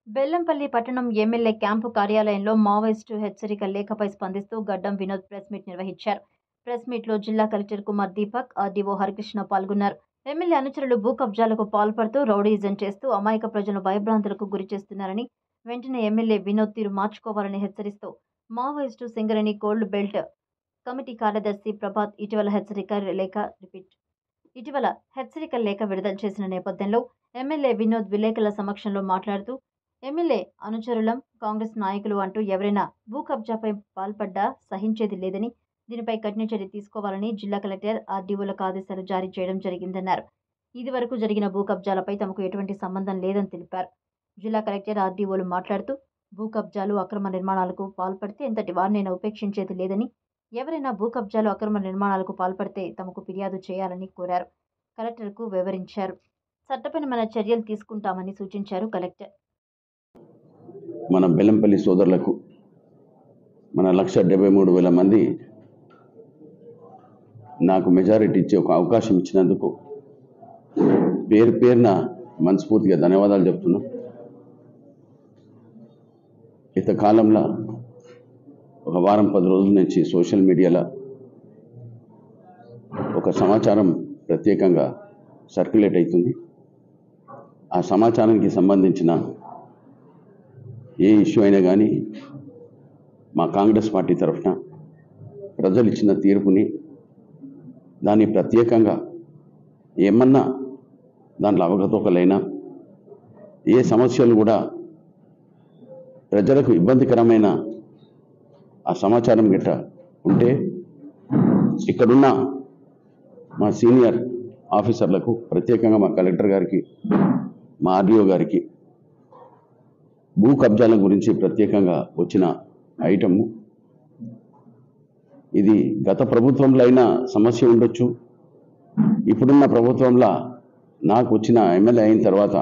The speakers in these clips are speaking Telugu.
బెల్లంపల్లి పట్టణం ఎమ్మెల్యే క్యాంపు కార్యాలయంలో మావోయిస్టు హెచ్చరిక లేఖపై స్పందిస్తూ గడ్డం వినోద్ ప్రెస్ మీట్ నిర్వహించారు ప్రెస్ మీట్లో జిల్లా కలెక్టర్ కుమార్ దీపక్ ఆర్డీఓ హరికృష్ణ పాల్గొన్నారు ఎమ్మెల్యే అనుచరులు భూ కబ్జాలకు పాల్పడుతూ రౌడీయిజం చేస్తూ అమాయక ప్రజలను భయభ్రాంతులకు గురి చేస్తున్నారని వెంటనే ఎమ్మెల్యే వినోద్ తీరు మార్చుకోవాలని హెచ్చరిస్తూ Maoist Singareni coal belt committee కార్యదర్శి ప్రభాత్ ఇటీవల హెచ్చరిక లేఖ రిపీట్ ఇటీవల హెచ్చరిక లేఖ విడుదల చేసిన నేపథ్యంలో ఎమ్మెల్యే వినోద్ విలేకరుల సమక్షంలో మాట్లాడుతూ ఎమ్మెల్యే అనుచరులం కాంగ్రెస్ నాయకులు అంటూ ఎవరైనా భూ కబ్జాపై పాల్పడ్డా సహించేది లేదని దీనిపై కఠిన చర్య తీసుకోవాలని జిల్లా కలెక్టర్ ఆర్డీఓలకు ఆదేశాలు జారీ చేయడం జరిగిందన్నారు ఇదివరకు జరిగిన భూ కబ్జాలపై తమకు ఎటువంటి సంబంధం లేదని తెలిపారు జిల్లా కలెక్టర్ ఆర్డీఓలు మాట్లాడుతూ భూ కబ్జాలు అక్రమ నిర్మాణాలకు పాల్పడితే ఎంతటి వారినైనా ఉపేక్షించేది లేదని ఎవరైనా భూ కబ్జాలు అక్రమ నిర్మాణాలకు పాల్పడితే తమకు ఫిర్యాదు చేయాలని కోరారు కలెక్టర్కు వివరించారు చట్టపరమైన చర్యలు తీసుకుంటామని సూచించారు కలెక్టర్ మన బెల్లంపల్లి సోదరులకు మన లక్ష డెబ్బై మూడు వేల మంది నాకు మెజారిటీ ఇచ్చే ఒక అవకాశం ఇచ్చినందుకు పేరు పేరున మనస్ఫూర్తిగా ధన్యవాదాలు చెప్తున్నా గత కాలంలో ఒక వారం పది రోజుల నుంచి సోషల్ మీడియాలో ఒక సమాచారం ప్రత్యేకంగా సర్క్యులేట్ అవుతుంది ఆ సమాచారానికి సంబంధించిన ఏ ఇష్యూ అయినా కానీ మా కాంగ్రెస్ పార్టీ తరఫున ప్రజలు ఇచ్చిన తీర్పుని దాన్ని ప్రత్యేకంగా ఏమన్నా దాంట్లో అవగతోకలైనా ఏ సమస్యలు కూడా ప్రజలకు ఇబ్బందికరమైన ఆ సమాచారం గిట్ట ఉంటే ఇక్కడున్న మా సీనియర్ ఆఫీసర్లకు ప్రత్యేకంగా మా కలెక్టర్ గారికి మా ఆర్డీఓ గారికి భూ కబ్జాల గురించి ప్రత్యేకంగా వచ్చిన ఐటము ఇది గత ప్రభుత్వంలో అయినా సమస్య ఉండొచ్చు ఇప్పుడున్న ప్రభుత్వంలో నాకు వచ్చిన ఎమ్మెల్యే అయిన తర్వాత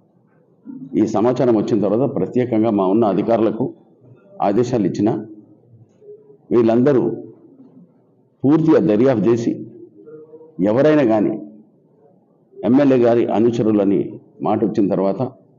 ఈ సమాచారం వచ్చిన తర్వాత ప్రత్యేకంగా మా ఉన్న అధికారులకు ఆదేశాలు ఇచ్చిన వీళ్ళందరూ పూర్తిగా దర్యాప్తు చేసి ఎవరైనా కానీ ఎమ్మెల్యే గారి అనుచరులని మాట వచ్చిన తర్వాత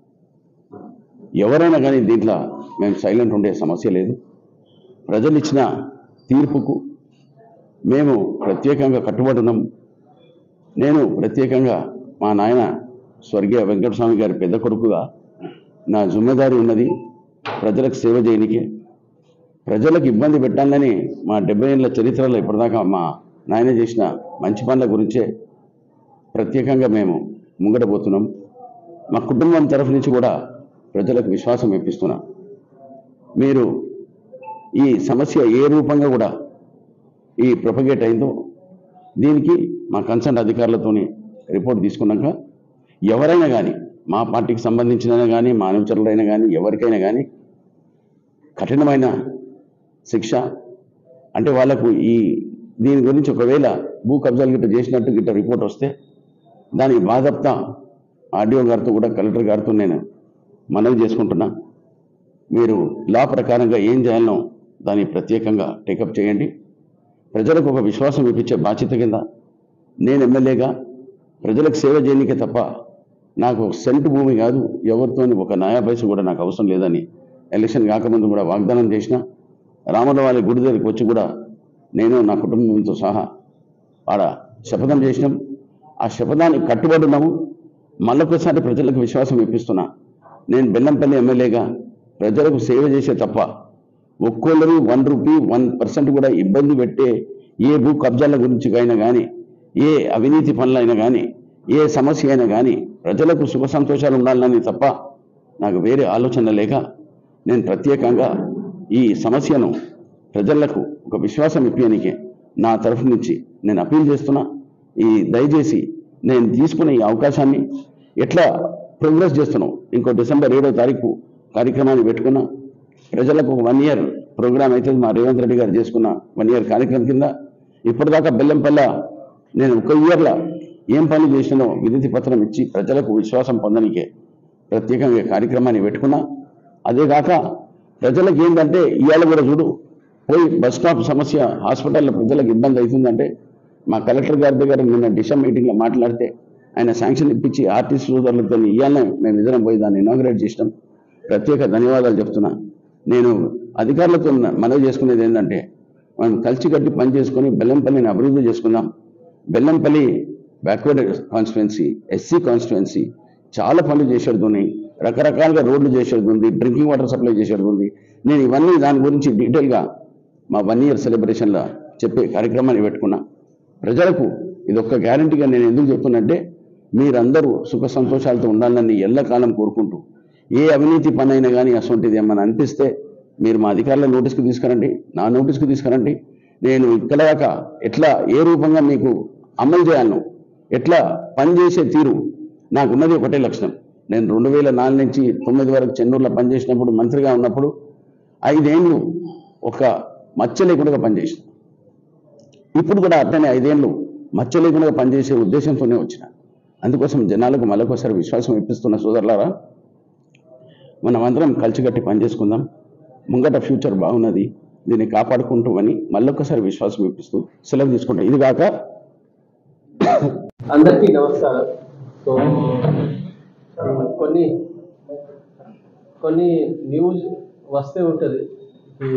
ఎవరైనా కానీ దీంట్లో మేము సైలెంట్ ఉండే సమస్య లేదు ప్రజలు ఇచ్చిన తీర్పుకు మేము ప్రత్యేకంగా కట్టుబడి ఉన్నాం నేను ప్రత్యేకంగా మా నాయన స్వర్గీయ వెంకటస్వామి గారి పెద్ద కొడుకుగా నా జుమ్మెదారి ఉన్నది ప్రజలకు సేవ చేయనికే ప్రజలకు ఇబ్బంది పెట్టాలని మా డెబ్బై ఏళ్ళ చరిత్రలో ఇప్పటిదాకా మా నాయన చేసిన మంచి పనుల గురించే ప్రత్యేకంగా మేము ముంగడబోతున్నాం మా కుటుంబం తరఫు నుంచి కూడా ప్రజలకు విశ్వాసం ఇప్పిస్తున్నా మీరు ఈ సమస్య ఏ రూపంగా కూడా ఈ ప్రొపగేట్ అయిందో దీనికి మా కన్సర్న్ అధికారులతోని రిపోర్ట్ తీసుకున్నాక ఎవరైనా కానీ మా పార్టీకి సంబంధించిన కానీ మా అనుచరులైనా కానీ ఎవరికైనా కానీ కఠినమైన శిక్ష అంటే వాళ్ళకు ఈ దీని గురించి ఒకవేళ భూ కబ్జాలు గిట్ట చేసినట్టు గిట్ట రిపోర్ట్ వస్తే దానికి బాధప్తా ఆర్డీఓ గారితో కూడా కలెక్టర్ గారితో నేను మనవి చేసుకుంటున్నా మీరు లా ప్రకారంగా ఏం చేయాలనో దాన్ని ప్రత్యేకంగా టేకప్ చేయండి ప్రజలకు ఒక విశ్వాసం ఇప్పించే బాధ్యత కింద నేను ఎమ్మెల్యేగా ప్రజలకు సేవ చేయనికే తప్ప నాకు ఒక సెంటు భూమి కాదు ఎవరితోని ఒక న్యాయ పైస కూడా నాకు అవసరం లేదని ఎలక్షన్ కాకముందు కూడా వాగ్దానం చేసిన రామలవారి గుడి దగ్గరికి వచ్చి కూడా నేను నా కుటుంబంతో సహా ఆడ శపథం చేసినాం ఆ శపథానికి కట్టుబడి ఉన్నాము మళ్ళొకసారి ప్రజలకు విశ్వాసం ఇప్పిస్తున్నా నేను బెల్లంపల్లి ఎమ్మెల్యేగా ప్రజలకు సేవ చేసే తప్ప ఒక్కొక్కరు వన్ రూపీ వన్ పర్సెంట్ కూడా ఇబ్బంది పెట్టే ఏ భూ కబ్జాల గురించి అయినా కానీ ఏ అవినీతి పనులైనా కానీ ఏ సమస్య అయినా కానీ ప్రజలకు సుఖ సంతోషాలు ఉండాలని తప్ప నాకు వేరే ఆలోచన లేక నేను ప్రత్యేకంగా ఈ సమస్యను ప్రజలకు ఒక విశ్వాసం ఇప్పించనికే నా తరఫు నుంచి నేను అప్పీల్ చేస్తున్నా ఈ దయచేసి నేను తీసుకున్న ఈ అవకాశాన్ని ఎట్లా ప్రోగ్రెస్ చేస్తున్నాం ఇంకో డిసెంబర్ ఏడో తారీఖు కార్యక్రమాన్ని పెట్టుకున్నా ప్రజలకు ఒక వన్ ఇయర్ ప్రోగ్రామ్ అయితే మా రేవంత్ రెడ్డి గారు చేసుకున్న వన్ ఇయర్ కార్యక్రమం కింద ఇప్పటిదాకా బెల్లంపల్ల నేను ఒక ఇయర్లో ఏం పని చేసినో వినతి పత్రం ఇచ్చి ప్రజలకు విశ్వాసం పొందనికే ప్రత్యేకంగా ఈ కార్యక్రమాన్ని పెట్టుకున్నా అదే కాక ప్రజలకు ఏంటంటే ఇవాళ కూడా చూడు పోయి బస్ స్టాప్ సమస్య హాస్పిటల్లో ప్రజలకు ఇబ్బంది అవుతుందంటే మా కలెక్టర్ గారి దగ్గర నిన్న డిసెంబర్ మీటింగ్లో మాట్లాడితే ఆయన శాంక్షన్ ఇప్పించి ఆర్టీసీ సోదరులతో ఇవ్వాలని మేము ఇద్దరం పోయి దాన్ని ఇనాగ్రేట్ చేసినాం ప్రత్యేక ధన్యవాదాలు చెప్తున్నా నేను అధికారులతో న- మనవి చేసుకునేది ఏంటంటే మనం కలిసికట్టి పని చేసుకొని బెల్లంపల్లిని అభివృద్ధి చేసుకుందాం Bellampalli backward constituency SC constituency చాలా పనులు చేసేది ఉన్నాయి రకరకాలుగా రోడ్లు చేసేది ఉంది డ్రింకింగ్ వాటర్ సప్లై చేసేది ఉంది నేను ఇవన్నీ దాని గురించి డీటెయిల్గా మా వన్ ఇయర్ సెలబ్రేషన్లో చెప్పే కార్యక్రమాన్ని పెట్టుకున్నా ప్రజలకు ఇది ఒక్క గ్యారంటీగా నేను ఎందుకు చెప్తున్నంటే మీరందరూ సుఖ సంతోషాలతో ఉండాలని ఎల్లకాలం కోరుకుంటూ ఏ అవినీతి పని అయినా కానీ అటువంటిది ఏమన్నా అనిపిస్తే మీరు మా అధికారుల నోటీస్కి తీసుకురండి నా నోటీస్కి తీసుకురండి నేను ఇక్కడ దాకా ఎట్లా ఏ రూపంగా మీకు అమలు చేయాలను ఎట్లా పనిచేసే తీరు నాకున్నది ఒకటే లక్షణం నేను రెండు వేల నాలుగు నుంచి తొమ్మిది వరకు చెన్నూరులో పనిచేసినప్పుడు మంత్రిగా ఉన్నప్పుడు ఐదేళ్ళు ఒక మచ్చ లేకుండా పనిచేసిన ఇప్పుడు కూడా అట్లనే ఐదేళ్ళు మచ్చ లేకుండా పనిచేసే ఉద్దేశంతోనే వచ్చిన అందుకోసం జనాలకు మళ్ళొకసారి విశ్వాసం ఇప్పిస్తున్న సోదరులారా మనమందరం కలిసికట్టి పనిచేసుకుందాం ముంగట ఫ్యూచర్ బాగున్నది దీన్ని కాపాడుకుంటామని మళ్ళొకసారి విశ్వాసం ఇప్పిస్తూ సెలవు తీసుకుంటాం ఇది కాక అందరికీ నమస్కారం సో కొన్ని కొన్ని న్యూస్ వస్తే ఉంటుంది ఈ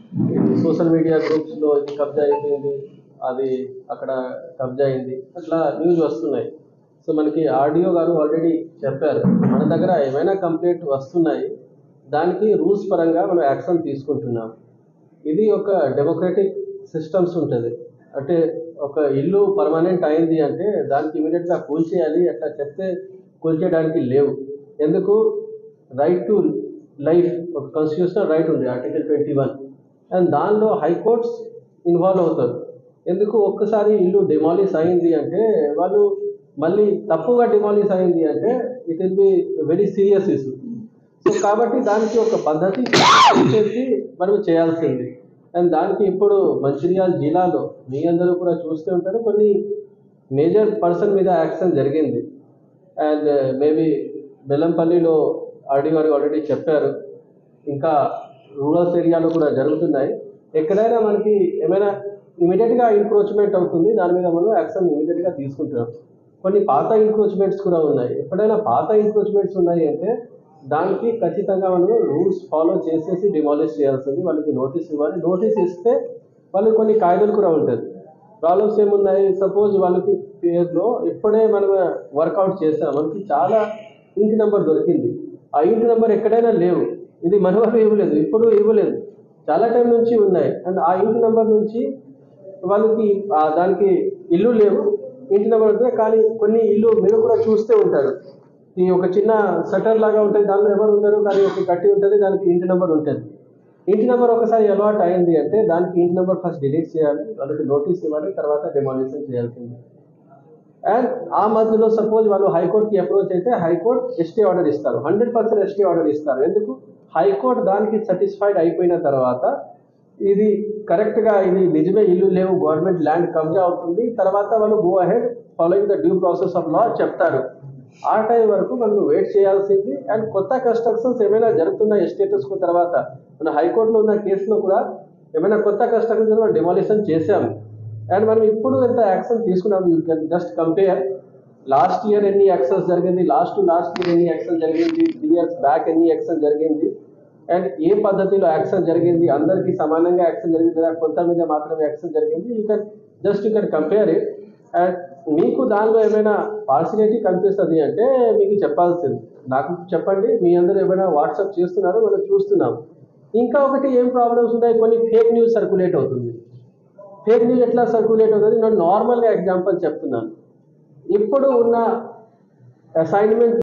సోషల్ మీడియా గ్రూప్స్లో ఇది కబ్జా అయిపోయింది అది అక్కడ కబ్జా అయింది అట్లా న్యూస్ వస్తున్నాయి సో మనకి ఆడియో గారు ఆల్రెడీ చెప్పారు మన దగ్గర ఏమైనా కంప్లైంట్ వస్తున్నాయి దానికి రూల్స్ పరంగా మనం యాక్షన్ తీసుకుంటున్నాం ఇది ఒక డెమోక్రటిక్ సిస్టమ్స్ ఉంటుంది అంటే ఒక ఇల్లు పర్మనెంట్ అయింది అంటే దానికి ఇమీడియట్గా కూల్చేయాలి అట్లా చెప్తే కూల్చేయడానికి లేవు ఎందుకు రైట్ టు లైఫ్ ఒక కాన్స్టిట్యూషనల్ రైట్ ఉంది ఆర్టికల్ ట్వంటీ వన్ అండ్ దానిలో హైకోర్ట్స్ ఇన్వాల్వ్ అవుతారు ఎందుకు ఒక్కసారి ఇల్లు డిమాలిష్ అయింది అంటే వాళ్ళు మళ్ళీ తప్పుగా డిమాలిష్ అయింది అంటే it will be very serious issue so కాబట్టి దానికి ఒక పద్ధతి చేసి మనం చేయాల్సింది అండ్ దానికి ఇప్పుడు మంచిర్యాల జిల్లాలో మీ అందరూ కూడా చూస్తూ ఉంటారు కొన్ని మేజర్ పర్సన్ మీద యాక్షన్ జరిగింది అండ్ మేబీ బెల్లంపల్లిలో ఆర్డీ గారు ఆల్రెడీ చెప్పారు ఇంకా రూరల్స్ ఏరియాలో కూడా జరుగుతున్నాయి ఎక్కడైనా మనకి ఏమైనా ఇమీడియట్గా ఎంక్రోచ్మెంట్ అవుతుంది దాని మీద మనం యాక్షన్ ఇమీడియట్గా తీసుకుంటున్నాం కొన్ని పాత ఎంక్రోచ్మెంట్స్ కూడా ఉన్నాయి ఎప్పుడైనా పాత ఎంక్రోచ్మెంట్స్ ఉన్నాయి అంటే దానికి ఖచ్చితంగా మనం రూల్స్ ఫాలో చేసేసి డిమాలిష్ చేయాల్సింది వాళ్ళకి నోటీస్ ఇవ్వాలి నోటీస్ ఇస్తే వాళ్ళకి కొన్ని కాయిదాలు కూడా ఉంటుంది ప్రాబ్లమ్స్ ఏమున్నాయి సపోజ్ వాళ్ళకి పేరులో ఇప్పుడే మనం వర్కౌట్ చేసాం మనకి చాలా ఇంటి నెంబర్ దొరికింది ఆ ఇంటి నెంబర్ ఎక్కడైనా లేవు ఇది మన వరకు ఇవ్వలేదు ఇప్పుడు ఇవ్వలేదు చాలా టైం నుంచి ఉన్నాయి అండ్ ఆ ఇంటి నెంబర్ నుంచి వాళ్ళకి ఆ దానికి ఇల్లు లేవు ఇంటి నెంబర్ ఉంటుంది కానీ కొన్ని ఇల్లు మీరు కూడా చూస్తే ఉంటారు ఈ ఒక చిన్న షటర్ లాగా ఉంటుంది దానిలో ఎవరు ఉండరు కానీ ఒక కట్టి ఉంటుంది దానికి ఇంటి నెంబర్ ఉంటుంది ఇంటి నెంబర్ ఒకసారి అలవాటు అయింది అంటే దానికి ఇంటి నెంబర్ ఫస్ట్ డిలీట్ చేయాలి వాళ్ళకి నోటీస్ ఇవ్వాలి తర్వాత డెమాలిషన్ చేయాల్సింది అండ్ ఆ మధ్యలో సపోజ్ వాళ్ళు హైకోర్టుకి అప్రోచ్ అయితే హైకోర్టు ఎస్టీ ఆర్డర్ ఇస్తారు హండ్రెడ్ పర్సెంట్ ఎస్టీ ఆర్డర్ ఇస్తారు ఎందుకు హైకోర్టు దానికి సాటిస్ఫైడ్ అయిపోయిన తర్వాత ఇది కరెక్ట్గా ఇది నిజమే ఇల్లు లేవు గవర్నమెంట్ ల్యాండ్ కబ్జా అవుతుంది తర్వాత వాళ్ళు go ahead following the due process of law చెప్తారు ఆ టైం వరకు మనం వెయిట్ చేయాల్సింది అండ్ కొత్త కన్స్ట్రక్షన్స్ ఏమైనా జరుగుతున్నాయి స్టేటస్కు తర్వాత మన హైకోర్టులో ఉన్న కేసులో కూడా ఏమైనా కొత్త కన్స్ట్రక్షన్స్ మనం డిమాలిషన్ చేసాము అండ్ మనం ఇప్పుడు ఎంత యాక్షన్ తీసుకున్నాం you can just compare last year ఎన్ని యాక్షన్స్ జరిగింది లాస్ట్ టు లాస్ట్ ఇయర్ ఎన్ని యాక్షన్ జరిగింది త్రీ ఇయర్స్ బ్యాక్ ఎన్ని యాక్షన్ జరిగింది అండ్ ఏ పద్ధతిలో యాక్షన్ జరిగింది అందరికీ సమానంగా యాక్షన్ జరిగింది లేదా కొంత మీద మాత్రమే యాక్షన్ జరిగింది you can just you can compare it and మీకు దానిలో ఏమైనా పార్సిలిటీ కనిపిస్తుంది అంటే మీకు చెప్పాల్సింది నాకు చెప్పండి మీ అందరూ ఏమైనా వాట్సాప్ చేస్తున్నారో మనం చూస్తున్నాం ఇంకా ఒకటి ఏం ప్రాబ్లమ్స్ ఉన్నాయి కొన్ని ఫేక్ న్యూస్ సర్క్యులేట్ అవుతుంది ఫేక్ న్యూస్ ఎట్లా సర్క్యులేట్ అవుతుంది నేను నార్మల్గా ఎగ్జాంపుల్ చెప్తున్నాను ఇప్పుడు ఉన్న అసైన్మెంట్